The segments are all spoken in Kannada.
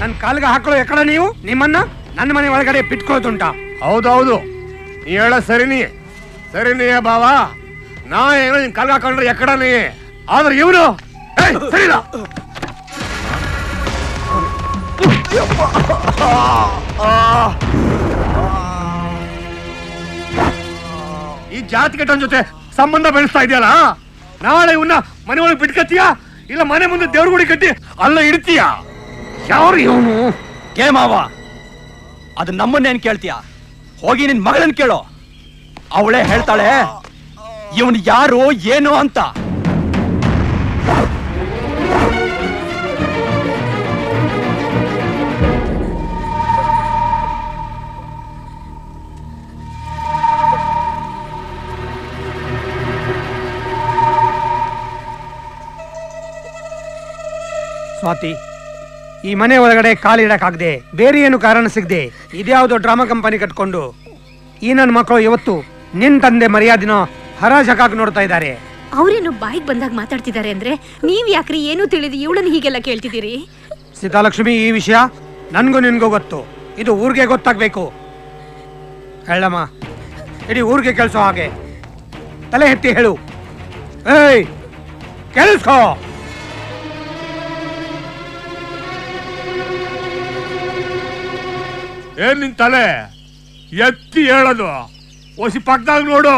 ನನ್ ಕಾಲ್ಗೆ ಹಾಕೊಳ್ಳೋ ಎಕ್ಕಡ ನೀವು ನಿಮ್ಮನ್ನ ನನ್ನ ಮನೆ ಒಳಗಡೆ ಬಿಟ್ಕೊಳ್ಳೋದುಂಟ ಹೌದೌದು ನೀ ಹೇಳ ಸರಿನಿ ಸರಿನಿ ಬಾವ ನಾ ಏನೋ ನಿನ್ ಕಾಲ್ಗೆ ಹಾಕೊಂಡ್ರೆ ಎಕ್ಕಡನಿ ಆದ್ರೆ ಇವನು ಸರಿಲ್ಲ ಈ ಜಾತಿ ಕೆಟ್ಟವನ್ ಜೊತೆ ಸಂಬಂಧ ಬೆಳೆಸ್ತಾ ಇದೆಯಲ್ಲ ನಾಳೆ ಇವನ್ನ ಮನೆ ಒಳಗೆ ಬಿಟ್ಕತ್ತೀಯಾ ಇಲ್ಲ ಮನೆ ಮುಂದೆ ದೇವ್ರ ಗುಡಿ ಕಟ್ಟಿ ಅಲ್ಲ ಇಡ್ತೀಯಾ ಯಾರು ಇವನು ಏ ಮಾವ ಅದು ನಮ್ಮನ್ನೇನ್ ಕೇಳ್ತೀಯ ಹೋಗಿ ನಿನ್ ಮಗಳನ್ ಕೇಳೋ ಅವಳೇ ಹೇಳ್ತಾಳೆ ಇವನ್ ಯಾರು ಏನು ಅಂತ ಸ್ವಾತಿ ಈ ಮನೆ ಒಳಗಡೆ ಕಾಲಿಡಕ್ಕಾಗದೆ ಬೇರೆ ಏನು ಕಾರಣ ಸಿಗದೆ ಇದ್ಯಾವುದೋ ಡ್ರಾಮಾ ಕಂಪನಿ ಕಟ್ಕೊಂಡು ಈ ನನ್ನ ಮಕ್ಕಳು ಇವತ್ತು ನಿನ್ ತಂದೆ ಮರ್ಯಾದಿನ ಹರಾಜಕ್ಕಾಗಿ ನೋಡ್ತಾ ಇದ್ದಾರೆ ಅವ್ರೇನು ಬಾಯಿಗೆ ಬಂದಾಗ ಮಾತಾಡ್ತಿದ್ದಾರೆ ಅಂದ್ರೆ ನೀವ್ ಯಾಕ್ರಿ ಏನೂ ತಿಳಿದು ಇವಳನ್ನ ಹೀಗೆಲ್ಲ ಕೇಳ್ತಿದ್ದೀರಿ ಸೀತಾಲಕ್ಷ್ಮಿ ಈ ವಿಷಯ ನನ್ಗೂ ನಿನ್ಗೂ ಗೊತ್ತು ಇದು ಊರಿಗೆ ಗೊತ್ತಾಗ್ಬೇಕು ಹೇಳಮ್ಮ ಇಡೀ ಊರಿಗೆ ಕೆಲಸ ಹಾಗೆ ತಲೆ ಎತ್ತಿ ಹೇಳು ಏಯ್ ಕೆಲ್ಸ್ಕೋ ಏನ್ ನಿನ್ ತಲೆ ಎತ್ತಿ ಹೇಳೋದು ಒಸಿ ಪಕ್ಕದಾಗ ನೋಡು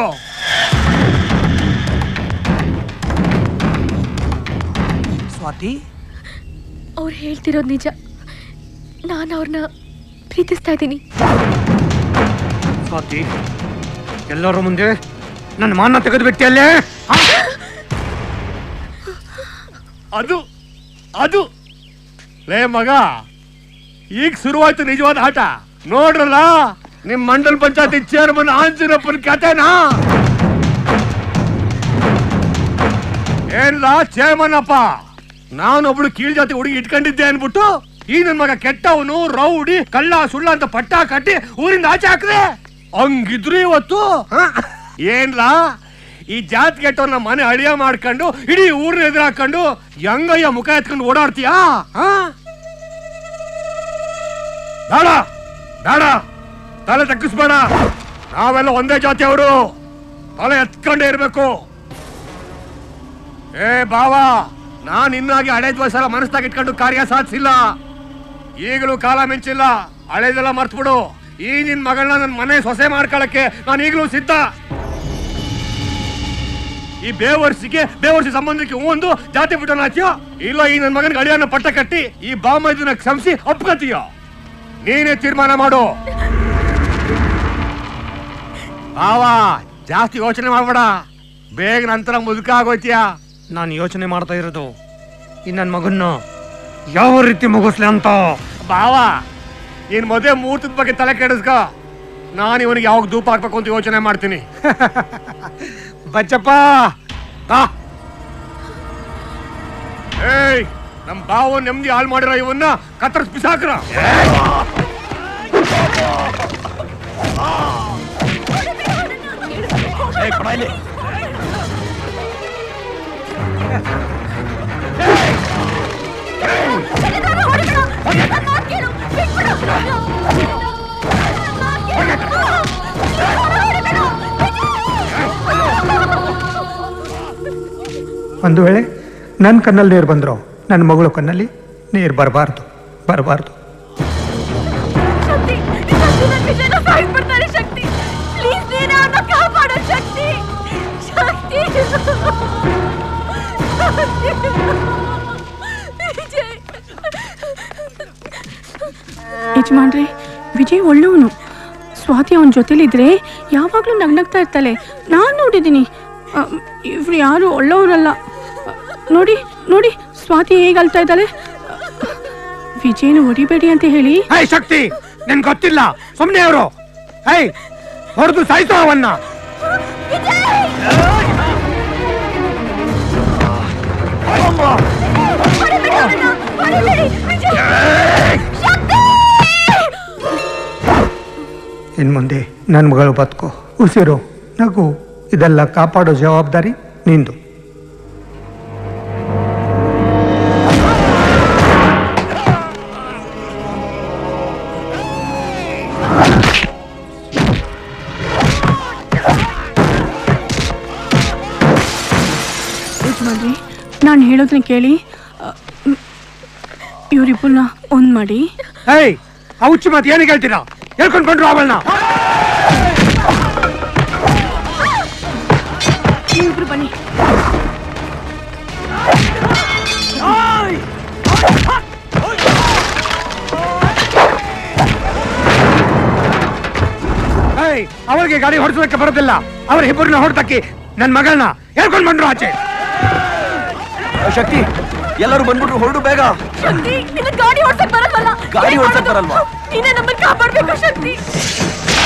ಸ್ವಾತಿ ಅವ್ರು ಹೇಳ್ತಿರೋದು ನಿಜ ನಾನು ಅವ್ರನ್ನ ಪ್ರೀತಿಸ್ತಾ ಇದ್ದೀನಿ ಸ್ವಾತಿ ಎಲ್ಲರ ಮುಂದೆ ನನ್ನ ಮಾನ ತೆಗೆದು ಬಿಟ್ಟಿಯಲ್ಲೇ ಅದು ಅದು ಲೇ ಮಗ ಈಗ ಶುರುವಾಯ್ತು ನಿಜವಾದ ಆಟ ನೋಡ್ರಲ್ಲ ನಿಮ್ ಮಂಡಲ್ ಪಂಚಾಯತಿ ಚೇರ್ಮನ್ ಆಂಜನಪ್ಪನ ಕತೆನಾ ಏನಿಲ್ಲ ಚೇರ್ಮನ್ ಅಪ್ಪ ನಾನೊಬ್ಳು ಕೀಳ್ ಜಾತಿ ಹುಡುಗಿ ಇಟ್ಕೊಂಡಿದ್ದೆ ಅನ್ಬಿಟ್ಟು ಈ ನನ್ ಮಗ ಕೆಟ್ಟವನು ರೌಡಿ ಕಳ್ಳ ಸುಳ್ಳ ಅಂತ ಪಟ್ಟ ಕಟ್ಟಿ ಊರಿಂದ ಆಚೆ ಹಾಕ್ದೆ ಹಂಗಿದ್ರು ಇವತ್ತು ಹ? ಏನ್ಲಾ ಈ ಜಾತಿ ಕೆಟ್ಟವನ್ನ ಮನೆ ಅಳಿಯ ಮಾಡ್ಕೊಂಡು ಇಡೀ ಊರ್ನ ಎದುರು ಹಾಕೊಂಡು ಹೆಂಗಯ್ಯ ಮುಖ ಎತ್ಕೊಂಡು ಓಡಾಡ್ತೀಯಾ ಹ? ಬೇಡ ಬೇಡ ತಲೆ ತಗ್ಗಿಸ್ಬೇಡ ನಾವೆಲ್ಲ ಒಂದೇ ಜಾತಿ ಅವರು ತಲೆ ಎತ್ಕೊಂಡೇ ಇರ್ಬೇಕು ಏ ಬಾವಾ ನಾನ್ ಇನ್ನಾಗಿ ಹಳೇದ್ ವಯಸ್ಸೆಲ್ಲ ಮನಸ್ಸಾಗ ಇಟ್ಕೊಂಡು ಕಾರ್ಯ ಸಾಧಿಸಿಲ್ಲ ಈಗಲೂ ಕಾಲ ಮಿಂಚಿಲ್ಲ ಹಳೇದೆಲ್ಲ ಮರ್ತ್ಬಿಡು ಈ ನಿನ್ ಮಗಳನ್ನ ನನ್ನ ಮನೆ ಸೊಸೆ ಮಾಡ್ಕೊಳಕ್ಕೆ ನಾನು ಈಗಲೂ ಸಿದ್ಧ ಈ ಬೇವರ್ಸಿಗೆ ಬೇವರ್ಸಿ ಸಂಬಂಧಕ್ಕೆ ಒಂದು ಜಾತಿ ಬಿಟ್ಟನ ಹಾಕ್ಯೋ ಇಲ್ಲ ಈ ನನ್ನ ಮಗನಿಗೆ ಅಳಿಯನ್ನ ಪಟ್ಟ ಕಟ್ಟಿ ಈ ಬಾಮ ಇದನ್ನ ಕ್ಷಮಿಸಿ ಒಪ್ಕತೀಯೋ ನೀನೇ ತೀರ್ಮಾನ ಮಾಡು ಬಾವಾ ಜಾಸ್ತಿ ಯೋಚನೆ ಮಾಡ್ಬೇಡ ಬೇಗ ನಂತರ ಮುದುಕ ಆಗೋಯ್ತೀಯಾ ನಾನು ಯೋಚನೆ ಮಾಡ್ತಾ ಇರೋದು ಈ ನನ್ನ ಮಗನ್ನ ಯಾವ ರೀತಿ ಮುಗಿಸ್ಲಿ ಅಂತ ಬಾವಾ ಇನ್ ಮದುವೆ ಮುಹೂರ್ತದ ಬಗ್ಗೆ ತಲೆ ಕೆಡಿಸ್ಕ ನಾನು ಇವನಿಗೆ ಯಾವಾಗ ಧೂಪ ಹಾಕ್ಬೇಕು ಅಂತ ಯೋಚನೆ ಮಾಡ್ತೀನಿ ಬಚ್ಚಪ್ಪ ಬಾ ಏಯ್ ನಮ್ ಬಾವು ನೆಮ್ಮದಿ ಹಾಳು ಮಾಡಿರೋ ಇವನ್ನ ಕತ್ತರಿಸ್ ಬಿಸಾಕ್ರ ಏ ಕೊಡ ಇಲ್ಲಿ ಒಂದು ವೇಳೆ ನನ್ನ ಕಣ್ಣಲ್ಲಿ ನೀರು ಬಂದ್ರು ನನ್ನ ಮಗಳು ಕಣ್ಣಲ್ಲಿ ನೀರು ಬರಬಾರ್ದು ಬರಬಾರ್ದು ಶಕ್ತಿ ಶಕ್ತಿ ನನ್ನ ವಿಜಯನ ಸಾಯಿಸ್ಬಿಡ್ತಾರೆ ಶಕ್ತಿ ಪ್ಲೀಸ್ ನೀನೇ ಅವ್ರನ್ನ ಕಾಪಾಡೋ ಶಕ್ತಿ ಶಕ್ತಿ ವಿಜಯ್ ಯಜಮಾನ್ರೆ ವಿಜಯ್ ಒಳ್ಳೆಯವನು ಸ್ವಾತಿ ಅವನ ಜೊತೆಲಿದ್ರೆ ಯಾವಾಗಲೂ ನಗ್ನಗ್ತಾ ಇರ್ತಾಳೆ ನಾನು ನೋಡಿದ್ದೀನಿ ಇವ್ರು ಯಾರು ಒಳ್ಳೆಯವರಲ್ಲ ಅ, ನೋಡಿ ನೋಡಿ ಸ್ವಾತಿ ಹೇಗೆ ಅಳ್ತಾ ಇದ್ದಾಳೆ ವಿಜಯನ ಹೊಡಿಬೇಡಿ ಅಂತ ಹೇಳಿ ಹೇ ಶಕ್ತಿ ನಿನ್ ಗೊತ್ತಿಲ್ಲ ಸುಮ್ಮನೆ ಅವರು ಹೇ ಹೊಡೆದು ಸಾಯ್ತು ಅವನ್ನ ಇನ್ ಮುಂದೆ ನನ್ನ ಮಗಳು ಬದುಕು ಉಸಿರು ನಗು ಇದೆಲ್ಲ ಕಾಪಾಡೋ ಜವಾಬ್ದಾರಿ ನಿಂದು ನಾನು ಹೇಳೋದನ್ನ ಕೇಳಿ ಇವರಿಬ್ಬರನ್ನ ಒಂದ್ ಮಾಡಿ ಏಯ್ ಆ ಹುಚ್ಚು ಮಾತು ಏನಕ್ಕೆ ಹೇಳ್ತೀರಾ ಹೇಳ್ಕೊಂಡ್ಕೊಂಡ್ರು ಅವಳನ್ನ ನೀವಿಬ್ರು ಬನ್ನಿ ಏಯ್ ಅವಳಿಗೆ ಗಾಡಿ ಹೊಡೆಸೋದಕ್ಕೆ ಬರೋದಿಲ್ಲ ಅವ್ರ ಇಬ್ಬರನ್ನ ಹೊಡೆದಕ್ಕಿ ನನ್ನ ಮಗಳನ್ನ ಹೇಳ್ಕೊಂಡ್ ಬಂದ್ರು ಆಚೆ ಶಕ್ತಿ ಎಲ್ಲರೂ ಬಂದ್ಬಿಟ್ರು ಹೊರಡು ಬೇಗ ಶಕ್ತಿ ನಿನ್ನ ಗಾಡಿ ಓಡ್ಸಕ್ ಬರಲ್ವಲ್ಲ ಗಾಡಿ ಓಡ್ಸಕ್ ಬರಲ್ವಾ? ನೀನೇ ನಮ್ಮನ್ನ ಕಾಪಾಡ್ಬೇಕು ಶಕ್ತಿ